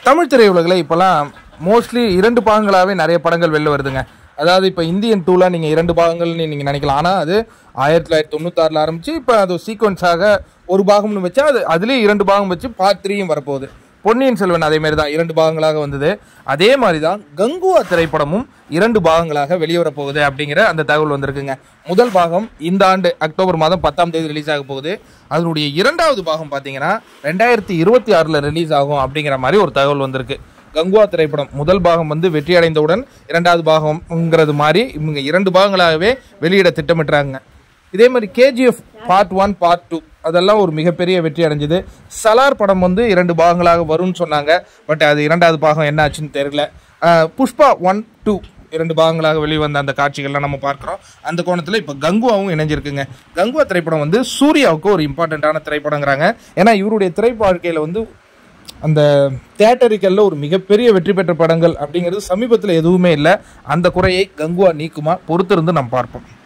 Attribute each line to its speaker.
Speaker 1: தமிழ் திரையுலகில் இப்போலாம் மோஸ்ட்லி இரண்டு பாகங்களாகவே நிறைய படங்கள் வெளில வருதுங்க அதாவது இப்போ இந்தியன் டூலாம் நீங்கள் இரண்டு பாகங்கள்னு நீங்கள் நினைக்கலாம் ஆனால் அது ஆயிரத்தி தொள்ளாயிரத்தி தொண்ணூத்தாறில் ஆரம்பிச்சு இப்போ அது சீக்வன்ஸாக ஒரு பாகம்னு வச்சா அது அதுலேயே இரண்டு பாகம் வச்சு பார்ட் த்ரீயும் வரப்போகுது பொன்னியின் செல்வன் அதே மாதிரி தான் இரண்டு பாகங்களாக வந்தது அதே மாதிரி தான் கங்குவா திரைப்படமும் இரண்டு பாகங்களாக வெளிவரப் போகுது அப்படிங்கிற அந்த தகவல் வந்திருக்குங்க முதல் பாகம் இந்த ஆண்டு அக்டோபர் மாதம் பத்தாம் தேதி ரிலீஸ் ஆக போகுது அதனுடைய இரண்டாவது பாகம் பார்த்தீங்கன்னா ரெண்டாயிரத்தி இருபத்தி ஆறில் ரிலீஸ் ஆகும் அப்படிங்கிற மாதிரி ஒரு தகவல் வந்திருக்கு கங்குவா திரைப்படம் முதல் பாகம் வந்து வெற்றி அடைந்தவுடன் இரண்டாவது பாகம்ங்கிறது மாதிரி இவங்க இரண்டு பாகங்களாகவே வெளியிட திட்டமிட்டுறாங்க இதே மாதிரி KGF part one part two அதெல்லாம் ஒரு மிகப்பெரிய வெற்றி அடைஞ்சது சலார் படம் வந்து இரண்டு பாகங்களாக வரும்னு சொன்னாங்க பட் அது இரண்டாவது பாகம் என்ன ஆச்சுன்னு தெரியல அஹ் புஷ்பா ஒன் டூ இரண்டு பாகங்களாக வெளிவந்த அந்த காட்சிகள்லாம் நம்ம பார்க்குறோம் அந்த கோணத்தில் இப்போ கங்குவாவும் இணைஞ்சிருக்குங்க கங்குவா திரைப்படம் வந்து சூர்யாவுக்கு ஒரு இம்பார்ட்டண்ட்டான திரைப்படங்கிறாங்க ஏன்னா இவருடைய திரைப்பாழ்க்கையில் வந்து அந்த தேட்டரிக்கல்ல ஒரு மிகப்பெரிய வெற்றி பெற்ற படங்கள் அப்படிங்கிறது சமீபத்தில் எதுவுமே இல்லை அந்த குறையை கங்குவா நீக்குமா பொறுத்திருந்து நம்ம பார்ப்போம்